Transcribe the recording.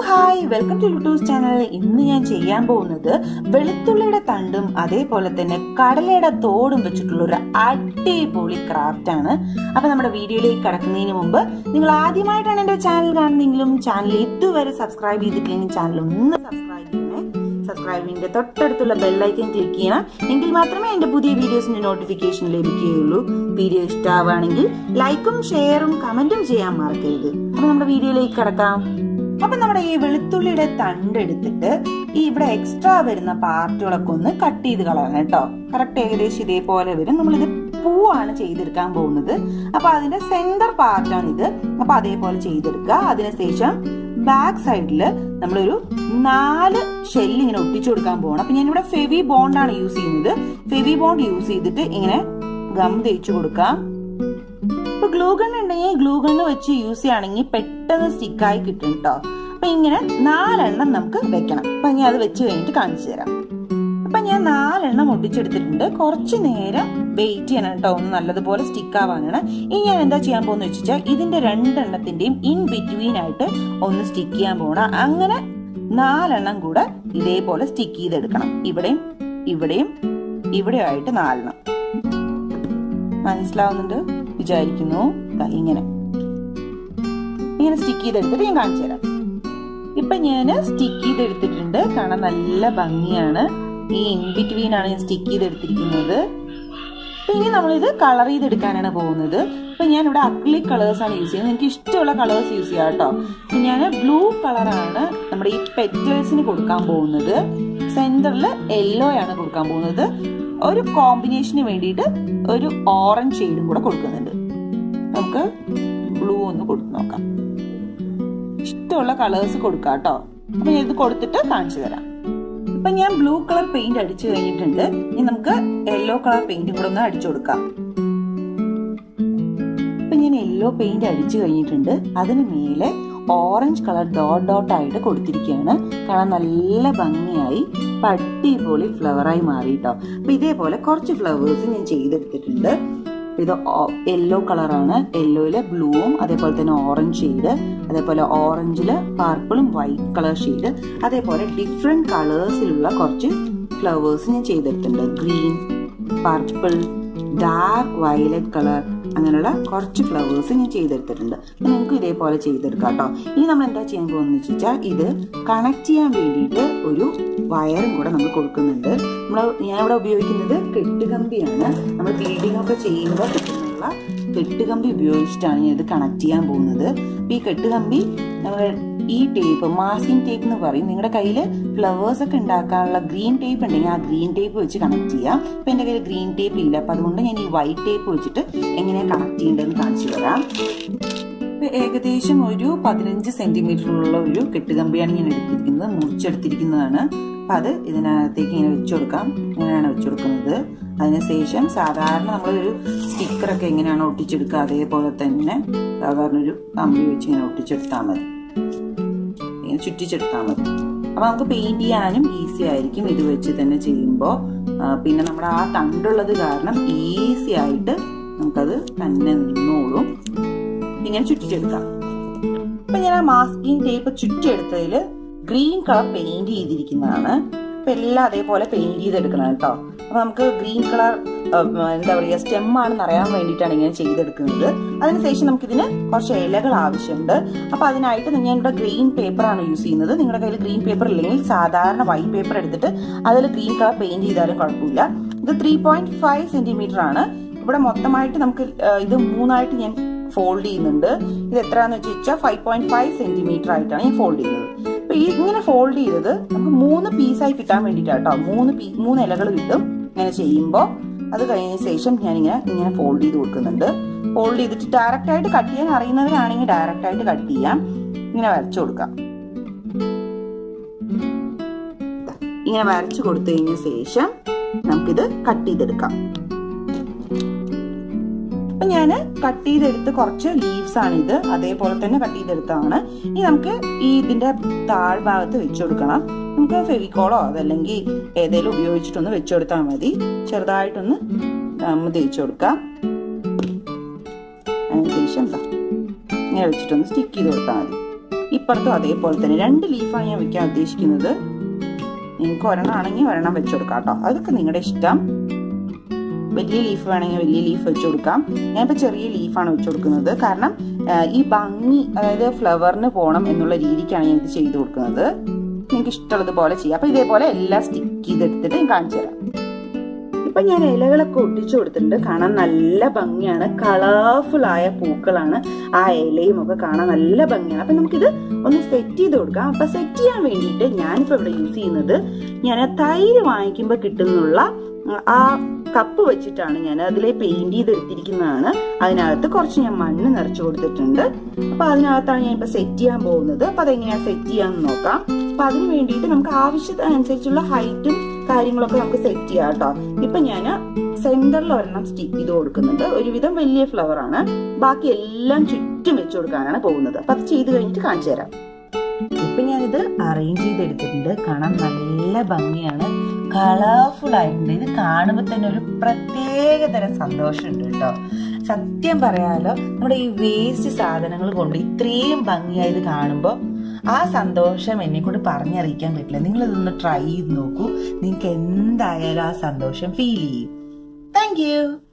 hi welcome to YouTube channel ഇന്ന് ഞാൻ ചെയ്യാൻ പോകുന്നത് വെളുത്തുള്ളിയുടെ തണ്ടും അതേപോലെ തന്നെ കടലയുടെ തോടും വെച്ചിട്ടുള്ള ഒരു അടിപൊളി ക്രാഫ്റ്റ് ആണ് അപ്പൊ നമ്മുടെ വീഡിയോയിലേക്ക് കടക്കുന്നതിന് മുമ്പ് നിങ്ങൾ ആദ്യമായിട്ടാണ് എന്റെ ചാനൽ കാണുന്നെങ്കിലും ചാനൽ ഇതുവരെ സബ്സ്ക്രൈബ് ചെയ്തിട്ടില്ലെങ്കിൽ ചാനൽ ഒന്ന് സബ്സ്ക്രൈബ് ചെയ്യണേ സബ്സ്ക്രൈബിന്റെ തൊട്ടടുത്തുള്ള ബെല്ലൈക്കൻ ക്ലിക്ക് ചെയ്യണം എങ്കിൽ മാത്രമേ എന്റെ പുതിയ വീഡിയോസിന്റെ നോട്ടിഫിക്കേഷൻ ലഭിക്കുകയുള്ളൂ വീഡിയോ ഇഷ്ടമാവുകയാണെങ്കിൽ ലൈക്കും ഷെയറും കമന്റും ചെയ്യാൻ മറക്കരുത് അപ്പൊ നമ്മുടെ വീഡിയോയിലേക്ക് കടക്കാം അപ്പൊ നമ്മുടെ ഈ വെളുത്തുള്ളിയുടെ തണ്ട് എടുത്തിട്ട് ഈ ഇവിടെ എക്സ്ട്രാ വരുന്ന പാർട്ടുകളൊക്കെ ഒന്ന് കട്ട് ചെയ്ത് കളയണം കേട്ടോ കറക്റ്റ് ഏകദേശം ഇതേപോലെ വരും നമ്മളിത് പൂവാണ് ചെയ്തെടുക്കാൻ പോകുന്നത് അപ്പൊ അതിന്റെ സെന്റർ പാർട്ടാണ് ഇത് അപ്പൊ അതേപോലെ ചെയ്തെടുക്കുക അതിനുശേഷം ബാക്ക് സൈഡിൽ നമ്മളൊരു നാല് ഷെല്ല് ഇങ്ങനെ ഒട്ടിച്ചു കൊടുക്കാൻ പോകണം അപ്പൊ ഞാനിവിടെ ഫെവി ബോണ്ടാണ് യൂസ് ചെയ്യുന്നത് ഫെവി ബോണ്ട് യൂസ് ചെയ്തിട്ട് ഇങ്ങനെ ഗം തേച്ചു കൊടുക്കാം ഇപ്പൊ ഗ്ലൂ ഗൺ ഉണ്ടെങ്കിൽ ഗ്ലൂ ഗണ്ണ് വെച്ച് യൂസ് ചെയ്യുകയാണെങ്കിൽ പെട്ടെന്ന് സ്റ്റിക്കായി കിട്ടും കേട്ടോ അപ്പൊ ഇങ്ങനെ നാലെണ്ണം നമുക്ക് വെക്കണം അപ്പൊ ഞാൻ അത് വെച്ച് കഴിഞ്ഞിട്ട് കാണിച്ചു തരാം അപ്പൊ ഞാൻ നാലെണ്ണം ഒട്ടിച്ചെടുത്തിട്ടുണ്ട് കുറച്ച് നേരം വെയിറ്റ് ചെയ്യണം കേട്ടോ ഒന്ന് നല്ലതുപോലെ സ്റ്റിക്ക് ആവാനാണ് ഇനി ഞാൻ എന്താ ചെയ്യാൻ പോകുന്ന വെച്ചാൽ ഇതിന്റെ രണ്ടെണ്ണത്തിന്റെയും ഇൻ ബിറ്റ്വീൻ ആയിട്ട് ഒന്ന് സ്റ്റിക്ക് ചെയ്യാൻ പോകണം അങ്ങനെ നാലെണ്ണം കൂടെ ഇതേപോലെ സ്റ്റിക്ക് ചെയ്തെടുക്കണം ഇവിടെയും ഇവിടെയും ഇവിടെയായിട്ട് നാലെണ്ണം മനസ്സിലാവുന്നുണ്ട് വിചാരിക്കുന്നു ഇങ്ങനെ ഇങ്ങനെ സ്റ്റിക്ക് ചെയ്തെടുത്തിട്ട് ഞാൻ കാണിച്ചു തരാം ഇപ്പൊ ഞാൻ സ്റ്റിക്ക് ചെയ്തെടുത്തിട്ടുണ്ട് കാണാൻ നല്ല ഭംഗിയാണ് ഈ ഇൻ ബിറ്റ്വീൻ ആണ് ഞാൻ സ്റ്റിക്ക് ചെയ്തെടുത്തിരിക്കുന്നത് അപ്പൊ ഇനി നമ്മളിത് കളർ ചെയ്തെടുക്കാനാണ് പോകുന്നത് അപ്പൊ ഞാൻ ഇവിടെ അക്ലിക് കളേഴ്സ് ആണ് യൂസ് ചെയ്യുന്നത് എനിക്ക് ഇഷ്ടമുള്ള കളേഴ്സ് യൂസ് ചെയ്യാം കേട്ടോ ഞാൻ ബ്ലൂ കളറാണ് നമ്മുടെ ഈ പെറ്റൽസിന് കൊടുക്കാൻ പോകുന്നത് സെന്ററിൽ യെല്ലോ ആണ് കൊടുക്കാൻ പോകുന്നത് ഒരു കോമ്പിനേഷന് വേണ്ടിയിട്ട് ഒരു ഓറഞ്ച് ഷെയ്ഡും കൂടെ കൊടുക്കുന്നുണ്ട് നമുക്ക് ബ്ലൂ ഒന്ന് കൊടുത്തു നോക്കാം ഇഷ്ടമുള്ള കളേഴ്സ് കൊടുക്കാം കേട്ടോ അപ്പൊ ഞാൻ ഇത് കൊടുത്തിട്ട് കാണിച്ചു തരാം ഇപ്പൊ ഞാൻ ബ്ലൂ കളർ പെയിന്റ് അടിച്ചു കഴിഞ്ഞിട്ടുണ്ട് ഇനി നമുക്ക് യെല്ലോ കളർ പെയിന്റും കൂടെ ഒന്ന് അടിച്ചു കൊടുക്കാം ഇപ്പൊ ഞാൻ യെല്ലോ പെയിന്റ് അടിച്ചു കഴിഞ്ഞിട്ടുണ്ട് അതിന് മേലെ ഓറഞ്ച് കളർ ഡോട്ട് ഡോട്ട് ആയിട്ട് കൊടുത്തിരിക്കുകയാണ് കാണാൻ നല്ല ഭംഗിയായി അപ്പൊ അടിപൊളി ഫ്ലവറായി മാറിട്ടോ അപ്പൊ ഇതേപോലെ കുറച്ച് ഫ്ലവേഴ്സ് ഞാൻ ചെയ്തെടുത്തിട്ടുണ്ട് ഇത് യെല്ലോ കളറാണ് യെല്ലോയില് ബ്ലൂവും അതേപോലെ തന്നെ ഓറഞ്ച് ഷെയ്ഡ് അതേപോലെ ഓറഞ്ചില് പർപ്പിളും വൈറ്റ് കളർ ഷെയ്ഡ് അതേപോലെ ഡിഫറെന്റ് കളേഴ്സിലുള്ള കുറച്ച് ഫ്ലവേഴ്സ് ഞാൻ ചെയ്തെടുത്തിട്ടുണ്ട് green purple dark violet colour അങ്ങനെയുള്ള കുറച്ച് ഫ്ലവേഴ്സ് ഞാൻ ചെയ്തെടുത്തിട്ടുണ്ട് അപ്പൊ നിങ്ങൾക്ക് ഇതേപോലെ ചെയ്തെടുക്കാം കേട്ടോ ഇനി നമ്മൾ എന്താ ചെയ്യാൻ പോകുന്നത് വെച്ചാൽ ഇത് കണക്ട് ചെയ്യാൻ വേണ്ടിയിട്ട് ഒരു വയറും കൂടെ നമ്മൾ കൊടുക്കുന്നുണ്ട് നമ്മൾ ഞാൻ ഇവിടെ ഉപയോഗിക്കുന്നത് കെട്ടുകമ്പിയാണ് നമ്മൾ ബിൽഡിംഗ് ഒക്കെ ചെയ്യുമ്പോൾ കിട്ടുന്നുള്ള കെട്ടുകമ്പി ഉപയോഗിച്ചിട്ടാണ് ഞാൻ ഇത് കണക്ട് ചെയ്യാൻ പോകുന്നത് ഈ കെട്ടുകമ്പി നമ്മൾ ഈ ടേപ്പ് മാസ്കിംഗ് ടേപ്പ് എന്ന് പറയും നിങ്ങളുടെ കയ്യിൽ ഫ്ലവേഴ്സ് ഒക്കെ ഉണ്ടാക്കാനുള്ള ഗ്രീൻ ടേപ്പ് ഉണ്ടെങ്കിൽ ആ ഗ്രീൻ ടേപ്പ് വെച്ച് കണക്ട് ചെയ്യാം അപ്പൊ എന്റെ കയ്യിൽ ഗ്രീൻ ടേപ്പ് ഇല്ല അപ്പൊ അതുകൊണ്ട് ഞാൻ ഈ വൈറ്റ് ടേപ്പ് വെച്ചിട്ട് എങ്ങനെയാ കണക്ട് ചെയ്യേണ്ടതെന്ന് കാണിച്ചു തരാം ഏകദേശം ഒരു പതിനഞ്ച് സെന്റിമീറ്ററുള്ള ഒരു കെട്ടുകമ്പിയാണ് ഞാൻ എടുത്തിരിക്കുന്നത് മുറിച്ചെടുത്തിരിക്കുന്നതാണ് അപ്പൊ അത് ഇതിനകത്തേക്ക് ഇങ്ങനെ വെച്ചു കൊടുക്കാം ഇങ്ങനെയാണ് വെച്ചു കൊടുക്കുന്നത് അതിനുശേഷം സാധാരണ നമ്മളൊരു സ്റ്റിക്കറൊക്കെ എങ്ങനെയാണ് ഒട്ടിച്ചെടുക്കുക അതേപോലെ തന്നെ സാധാരണ ഒരു കമ്പി വെച്ച് ഇങ്ങനെ ഒട്ടിച്ചെടുത്താൽ മതി ഇങ്ങനെ ചുറ്റിച്ചെടുത്താൽ മതി അപ്പൊ നമുക്ക് പെയിന്റ് ചെയ്യാനും ഈസി ആയിരിക്കും ഇത് വെച്ച് തന്നെ ചെയ്യുമ്പോൾ പിന്നെ നമ്മുടെ ആ തണ്ടുള്ളത് കാരണം ഈസി ആയിട്ട് നമുക്കത് തന്നെ നിന്നോളും ഇങ്ങനെ ചുറ്റിച്ചെടുക്കാം അപ്പൊ ഞാൻ ആ മാസ്കിംഗ് ടേപ്പ് ചുറ്റിയെടുത്തതിൽ ഗ്രീൻ കളർ പെയിന്റ് ചെയ്തിരിക്കുന്നതാണ് അപ്പൊ എല്ലാം അതേപോലെ പെയിന്റ് ചെയ്തെടുക്കണം കേട്ടോ അപ്പൊ നമുക്ക് ഗ്രീൻ കളർ എന്താ പറയുക സ്റ്റെം ആണെന്ന് അറിയാൻ വേണ്ടിയിട്ടാണ് ഇങ്ങനെ ചെയ്തെടുക്കുന്നത് അതിനുശേഷം നമുക്ക് ഇതിന് കുറച്ച് ഇലകൾ ആവശ്യമുണ്ട് അപ്പൊ അതിനായിട്ട് ഞാൻ ഇവിടെ ഗ്രീൻ പേപ്പർ ആണ് യൂസ് ചെയ്യുന്നത് നിങ്ങളുടെ കയ്യിൽ ഗ്രീൻ പേപ്പർ ഇല്ലെങ്കിൽ സാധാരണ വൈറ്റ് പേപ്പർ എടുത്തിട്ട് അതിൽ ഗ്രീൻ കളർ പെയിന്റ് ചെയ്താലും കുഴപ്പമില്ല ഇത് ത്രീ പോയിന്റ് ഫൈവ് സെന്റിമീറ്റർ ആണ് ഇവിടെ മൊത്തമായിട്ട് നമുക്ക് ഇത് മൂന്നായിട്ട് ഞാൻ ഫോൾഡ് ചെയ്യുന്നുണ്ട് ഇത് എത്രയാന്ന് വെച്ച് വെച്ചാൽ ഫൈവ് പോയിന്റ് ഫൈവ് സെന്റിമീറ്റർ ആയിട്ടാണ് ഞാൻ ഫോൾഡ് ചെയ്യുന്നത് അപ്പൊ ഈ ഇങ്ങനെ ഫോൾഡ് ചെയ്തത് നമുക്ക് മൂന്ന് പീസായി കിട്ടാൻ വേണ്ടിയിട്ടാണ് കേട്ടോ മൂന്ന് പീ മൂന്ന് ഇലകൾ കിട്ടും ഇങ്ങനെ ചെയ്യുമ്പോൾ അത് കഴിഞ്ഞ ശേഷം ഞാൻ ഇങ്ങനെ ഇങ്ങനെ ഫോൾഡ് ചെയ്ത് കൊടുക്കുന്നുണ്ട് ഫോൾഡ് ചെയ്തിട്ട് ഡയറക്റ്റ് ആയിട്ട് കട്ട് ചെയ്യാൻ അറിയുന്നവരാണെങ്കിൽ ഡയറക്റ്റ് ആയിട്ട് കട്ട് ചെയ്യാം ഇങ്ങനെ വരച്ചു കൊടുക്കാം ഇങ്ങനെ വരച്ചു കൊടുത്തു കഴിഞ്ഞ ശേഷം നമുക്കിത് കട്ട് ചെയ്തെടുക്കാം അപ്പൊ ഞാൻ കട്ട് ചെയ്തെടുത്ത് കുറച്ച് ലീവ്സ് ആണ് ഇത് അതേപോലെ തന്നെ കട്ട് ചെയ്തെടുത്താണ് ഇനി നമുക്ക് ഈ ഇതിന്റെ താഴ്ഭാഗത്ത് വെച്ചു കൊടുക്കണം നമുക്ക് ഫെവിക്കോളോ അതല്ലെങ്കിൽ ഏതെങ്കിലും ഉപയോഗിച്ചിട്ടൊന്ന് വെച്ചു കൊടുത്താൽ മതി ചെറുതായിട്ടൊന്ന് നമ്മൾ തേച്ചു കൊടുക്കാം അതിനുശേഷം എന്താ ഇങ്ങനെ വെച്ചിട്ടൊന്ന് സ്റ്റിക്ക് ചെയ്ത് കൊടുത്താൽ മതി ഇപ്പുറത്തും അതേപോലെ തന്നെ രണ്ട് ലീഫാണ് ഞാൻ വെക്കാൻ ഉദ്ദേശിക്കുന്നത് നിങ്ങൾക്ക് ഒരെണ്ണം ആണെങ്കിൽ ഒരെണ്ണം വെച്ചു കൊടുക്കാം കേട്ടോ അതൊക്കെ നിങ്ങളുടെ ഇഷ്ടം വലിയ ലീഫ് വേണമെങ്കിൽ വലിയ ലീഫ് വെച്ചു കൊടുക്കാം ഞാനിപ്പോൾ ചെറിയ ലീഫാണ് വെച്ചു കൊടുക്കുന്നത് കാരണം ഈ ഭംഗി അതായത് ഫ്ലവറിന് പോകണം എന്നുള്ള രീതിക്കാണ് ഞാൻ ഇത് ചെയ്തു കൊടുക്കുന്നത് നിങ്ങൾക്ക് ഇഷ്ടമുള്ളത് പോലെ ചെയ്യാം അപ്പൊ ഇതേപോലെ എല്ലാം സ്റ്റിക്ക് ചെയ്തെടുത്തിട്ട് ഞാൻ കാണിച്ചു തരാം ഇപ്പൊ ഞാൻ ഇലകളൊക്കെ ഒട്ടിച്ചു കൊടുത്തിട്ടുണ്ട് കാണാൻ നല്ല ഭംഗിയാണ് കളർഫുൾ ആയ പൂക്കളാണ് ആ ഇലയും ഒക്കെ കാണാൻ നല്ല ഭംഗിയാണ് അപ്പൊ നമുക്കിത് ഒന്ന് സെറ്റ് ചെയ്ത് കൊടുക്കാം അപ്പൊ സെറ്റ് ചെയ്യാൻ വേണ്ടിയിട്ട് ഞാനിപ്പോ ഇവിടെ യൂസ് ചെയ്യുന്നത് ഞാൻ തൈര് വാങ്ങിക്കുമ്പോൾ കിട്ടുന്നുള്ള ആ കപ്പ് വെച്ചിട്ടാണ് ഞാൻ അതിലെ പെയിന്റ് ചെയ്തെടുത്തിരിക്കുന്നതാണ് അതിനകത്ത് കുറച്ച് ഞാൻ മണ്ണ് നിറച്ചു കൊടുത്തിട്ടുണ്ട് അപ്പൊ അതിനകത്താണ് ഞാൻ ഇപ്പൊ സെറ്റ് ചെയ്യാൻ പോകുന്നത് അപ്പൊ അതെങ്ങനെയാണ് സെറ്റ് ചെയ്യാന്ന് നോക്കാം അപ്പൊ അതിന് വേണ്ടിയിട്ട് നമുക്ക് ആവശ്യത്തിനനുസരിച്ചുള്ള ഹൈറ്റും കാര്യങ്ങളൊക്കെ നമുക്ക് സെറ്റ് ചെയ്യാം കേട്ടോ ഇപ്പൊ ഞാൻ സെന്ററിൽ ഒരെണ്ണം സ്റ്റിക്ക് ചെയ്ത് കൊടുക്കുന്നുണ്ട് ഒരുവിധം വലിയ ഫ്ലവർ ആണ് ബാക്കി എല്ലാം ചുറ്റും വെച്ചു കൊടുക്കാനാണ് പോകുന്നത് അപ്പൊ അത് ചെയ്ത് കഴിഞ്ഞിട്ട് കാണിച്ചു തരാം ഇപ്പൊ ഞാനിത് അറേഞ്ച് ചെയ്തെടുത്തിട്ടുണ്ട് കാണാൻ നല്ല ഭംഗിയാണ് കളർഫുൾ ആയിട്ടുണ്ട് ഇത് കാണുമ്പോൾ തന്നെ ഒരു പ്രത്യേക തരം സന്തോഷമുണ്ട് കേട്ടോ സത്യം പറയാലോ നമ്മുടെ ഈ വേസ്റ്റ് സാധനങ്ങൾ കൊണ്ട് ഇത്രയും ഭംഗിയായത് കാണുമ്പോൾ ആ സന്തോഷം എന്നെ കൊണ്ട് പറഞ്ഞറിയിക്കാൻ പറ്റില്ല നിങ്ങൾ ഇതൊന്ന് ട്രൈ ചെയ്ത് നോക്കൂ നിങ്ങൾക്ക് എന്തായാലും ആ സന്തോഷം ഫീൽ ചെയ്യും താങ്ക്